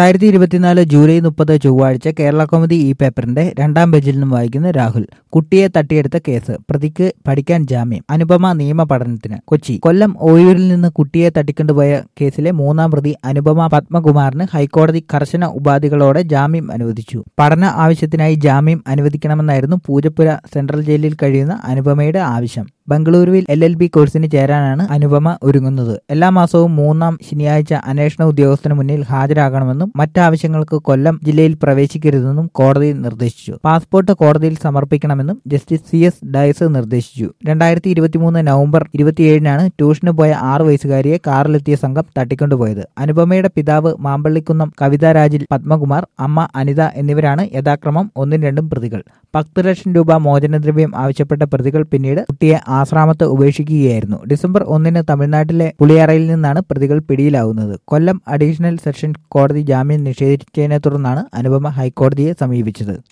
രണ്ടായിരത്തി ഇരുപത്തിനാല് ജൂലൈ മുപ്പത് ചൊവ്വാഴ്ച കേരള കോമഡി ഈ പേപ്പറിന്റെ രണ്ടാം പേജിൽ നിന്നും വായിക്കുന്ന രാഹുൽ കുട്ടിയെ തട്ടിയെടുത്ത കേസ് പ്രതിക്ക് പഠിക്കാൻ ജാമ്യം അനുപമ നിയമ പഠനത്തിന് കൊച്ചി കൊല്ലം ഓയൂരിൽ നിന്ന് കുട്ടിയെ തട്ടിക്കൊണ്ടുപോയ കേസിലെ മൂന്നാം പ്രതി അനുപമ പത്മകുമാറിന് ഹൈക്കോടതി കർശന ഉപാധികളോടെ ജാമ്യം അനുവദിച്ചു പഠന ആവശ്യത്തിനായി ജാമ്യം അനുവദിക്കണമെന്നായിരുന്നു പൂജപ്പുര സെൻട്രൽ ജയിലിൽ കഴിയുന്ന അനുപമയുടെ ആവശ്യം ബംഗളൂരുവിൽ എൽ എൽ ബി കോഴ്സിന് ചേരാനാണ് അനുപമ ഒരുങ്ങുന്നത് എല്ലാ മാസവും മൂന്നാം ശനിയാഴ്ച അന്വേഷണ ഉദ്യോഗസ്ഥന് മുന്നിൽ ഹാജരാകണമെന്നും മറ്റാവശ്യങ്ങൾക്ക് കൊല്ലം ജില്ലയിൽ പ്രവേശിക്കരുതെന്നും കോടതി നിർദ്ദേശിച്ചു പാസ്പോർട്ട് കോടതിയിൽ സമർപ്പിക്കണമെന്നും ജസ്റ്റിസ് സി എസ് ഡയസ് നിർദ്ദേശിച്ചു രണ്ടായിരത്തി ഇരുപത്തിമൂന്ന് നവംബർ ഇരുപത്തിയേഴിനാണ് ട്യൂഷന് പോയ ആറു വയസ്സുകാരിയെ കാറിലെത്തിയ സംഘം തട്ടിക്കൊണ്ടുപോയത് അനുപമയുടെ പിതാവ് മാമ്പള്ളിക്കുന്നം കവിത രാജിൽ പത്മകുമാർ അമ്മ അനിത എന്നിവരാണ് യഥാക്രമം ഒന്നും രണ്ടും പ്രതികൾ പത്ത് ലക്ഷം രൂപ മോചനദ്രവ്യം ആവശ്യപ്പെട്ട പ്രതികൾ പിന്നീട് കുട്ടിയെ ആശ്രാമത്ത് ഉപേക്ഷിക്കുകയായിരുന്നു ഡിസംബർ ഒന്നിന് തമിഴ്നാട്ടിലെ പുളിയറയിൽ നിന്നാണ് പ്രതികൾ പിടിയിലാവുന്നത് കൊല്ലം അഡീഷണൽ സെഷൻ കോടതി ജാമ്യം നിഷേധിച്ചതിനെ തുടർന്നാണ് അനുപമ ഹൈക്കോടതിയെ സമീപിച്ചത്